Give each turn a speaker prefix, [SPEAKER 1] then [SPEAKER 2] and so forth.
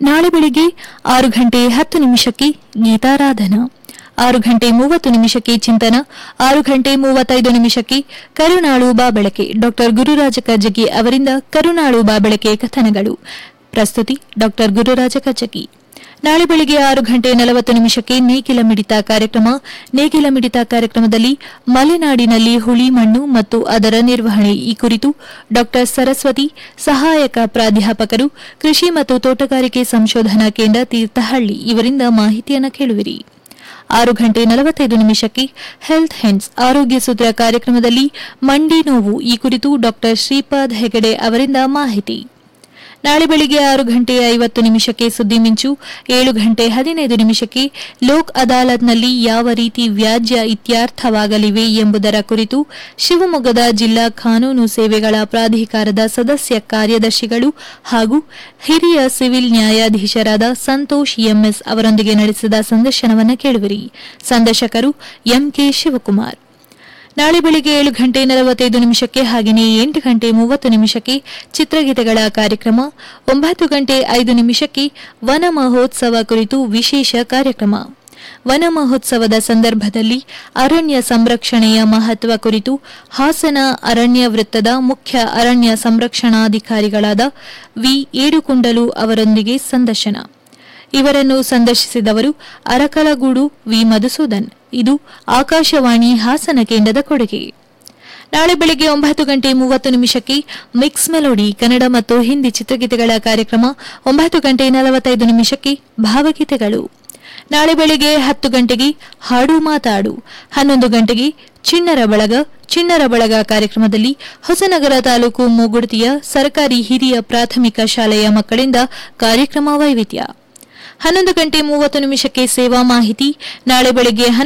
[SPEAKER 1] ನಾಳೆ ಬೆಳಿಗ್ಗೆ ಆರು ಗಂಟೆ ಹತ್ತು ನಿಮಿಷಕ್ಕೆ ಗೀತಾರಾಧನಾ ಆರು ಗಂಟೆ ಮೂವತ್ತು ನಿಮಿಷಕ್ಕೆ ಚಿಂತನ ಆರು ಗಂಟೆ ಮೂವತ್ತೈದು ನಿಮಿಷಕ್ಕೆ ಕರುಣಾಳು ಬಾಬೆಳಕೆ ಡಾಕ್ಟರ್ ಗುರುರಾಜ ಕಜ್ಜಗಿ ಅವರಿಂದ ಕರುಣಾಳು ಬಾಬೆಳಕೆ ಕಥನಗಳು ಪ್ರಸ್ತುತಿ ಡಾಕ್ಟರ್ ಗುರುರಾಜ ಕಜ್ಜಗಿ ನಾಳೆ ಬೆಳಿಗ್ಗೆ ಆರು ಗಂಟೆ ನಲವತ್ತು ನಿಮಿಷಕ್ಕೆ ನೇಗಿಲ ಮಿಡಿತ ಕಾರ್ಯಕ್ರಮ ನೇಗಿಲ ಮಿಡಿತ ಕಾರ್ಯಕ್ರಮದಲ್ಲಿ ಮಲೆನಾಡಿನಲ್ಲಿ ಹುಳಿ ಮಣ್ಣು ಮತ್ತು ಅದರ ನಿರ್ವಹಣೆ ಈ ಕುರಿತು ಡಾಕ್ಟರ್ ಸರಸ್ವತಿ ಸಹಾಯಕ ಪ್ರಾಧ್ಯಾಪಕರು ಕೃಷಿ ಮತ್ತು ತೋಟಗಾರಿಕೆ ಸಂಶೋಧನಾ ಕೇಂದ್ರ ತೀರ್ಥಹಳ್ಳಿ ಇವರಿಂದ ಮಾಹಿತಿಯನ್ನು ಕೇಳುವಿರಿ ಆರು ಗಂಟೆ ನಲವತ್ತೈದು ನಿಮಿಷಕ್ಕೆ ಹೆಲ್ತ್ ಹೆಂಡ್ಸ್ ಆರೋಗ್ಯ ಸೂತ್ರ ಕಾರ್ಯಕ್ರಮದಲ್ಲಿ ಮಂಡಿ ನೋವು ಈ ಕುರಿತು ಡಾಕ್ಟರ್ ಶ್ರೀಪಾದ್ ಹೆಗಡೆ ಅವರಿಂದ ಮಾಹಿತಿ ನಾಳೆ ಬೆಳಿಗ್ಗೆ ಆರು ಗಂಟೆ ಐವತ್ತು ನಿಮಿಷಕ್ಕೆ ಸುದ್ದಿ ಮಿಂಚು ಏಳು ಗಂಟೆ ಹದಿನೈದು ನಿಮಿಷಕ್ಕೆ ಲೋಕ್ ಅದಾಲತ್ನಲ್ಲಿ ಯಾವ ರೀತಿ ವ್ಯಾಜ್ಯ ಇತ್ಯರ್ಥವಾಗಲಿವೆ ಎಂಬುದರ ಕುರಿತು ಶಿವಮೊಗ್ಗದ ಜಿಲ್ಲಾ ಕಾನೂನು ಸೇವೆಗಳ ಪ್ರಾಧಿಕಾರದ ಸದಸ್ಯ ಕಾರ್ಯದರ್ಶಿಗಳು ಹಾಗೂ ಹಿರಿಯ ಸಿವಿಲ್ ನ್ಯಾಯಾಧೀಶರಾದ ಸಂತೋಷ್ ಎಂಎಸ್ ಅವರೊಂದಿಗೆ ನಡೆಸಿದ ಸಂದರ್ಶನವನ್ನು ಕೇಳುವಿರಿ ಸಂದರ್ಶಕರು ಎಂಕೆ ಶಿವಕುಮಾರ್ ನಾಳೆ ಬೆಳಿಗ್ಗೆ ಏಳು ಗಂಟೆ ನಲವತ್ತೈದು ನಿಮಿಷಕ್ಕೆ ಹಾಗೆಯೇ ಎಂಟು ಗಂಟೆ ಮೂವತ್ತು ನಿಮಿಷಕ್ಕೆ ಚಿತ್ರಗೀತೆಗಳ ಕಾರ್ಯಕ್ರಮ ಒಂಬತ್ತು ಗಂಟೆ ಐದು ನಿಮಿಷಕ್ಕೆ ವನ ಮಹೋತ್ಸವ ಕುರಿತು ವಿಶೇಷ ಕಾರ್ಯಕ್ರಮ ವನ ಮಹೋತ್ಸವದ ಸಂದರ್ಭದಲ್ಲಿ ಅರಣ್ಯ ಸಂರಕ್ಷಣೆಯ ಮಹತ್ವ ಕುರಿತು ಹಾಸನ ಅರಣ್ಯ ವೃತ್ತದ ಮುಖ್ಯ ಅರಣ್ಯ ಸಂರಕ್ಷಣಾಧಿಕಾರಿಗಳಾದ ವಿ ಏಡುಕುಂಡಲು ಅವರೊಂದಿಗೆ ಸಂದರ್ಶನ ಇವರನ್ನು ಸಂದರ್ಶಿಸಿದವರು ಅರಕಲಗೂಡು ವಿ ಮಧುಸೂದನ್ ಇದು ಆಕಾಶವಾಣಿ ಹಾಸನ ಕೇಂದ್ರದ ಕೊಡುಗೆ ನಾಳೆ ಬೆಳಗ್ಗೆ ಒಂಬತ್ತು ಗಂಟೆ ಮೂವತ್ತು ನಿಮಿಷಕ್ಕೆ ಮಿಕ್ಸ್ ಮೆಲೋಡಿ ಕನ್ನಡ ಮತ್ತು ಹಿಂದಿ ಚಿತ್ರಗೀತೆಗಳ ಕಾರ್ಯಕ್ರಮ ಒಂಬತ್ತು ಗಂಟೆ ನಲವತ್ತೈದು ನಿಮಿಷಕ್ಕೆ ಭಾವಗೀತೆಗಳು ನಾಳೆ ಬೆಳಿಗ್ಗೆ ಹತ್ತು ಗಂಟೆಗೆ ಹಾಡು ಮಾತಾಡು ಹನ್ನೊಂದು ಗಂಟೆಗೆ ಚಿಣ್ಣರ ಬಳಗ ಚಿಣ್ಣರ ಬಳಗ ಕಾರ್ಯಕ್ರಮದಲ್ಲಿ ಹೊಸನಗರ ತಾಲೂಕು ಮೂಗುಡ್ತಿಯ ಸರ್ಕಾರಿ ಹಿರಿಯ ಪ್ರಾಥಮಿಕ ಶಾಲೆಯ ಮಕ್ಕಳಿಂದ ಕಾರ್ಯಕ್ರಮ ವೈವಿಧ್ಯ ಹನ್ನೊಂದು ಗಂಟೆ ಮೂವತ್ತು ನಿಮಿಷಕ್ಕೆ ಸೇವಾ ಮಾಹಿತಿ ನಾಳೆ ಬೆಳಗ್ಗೆ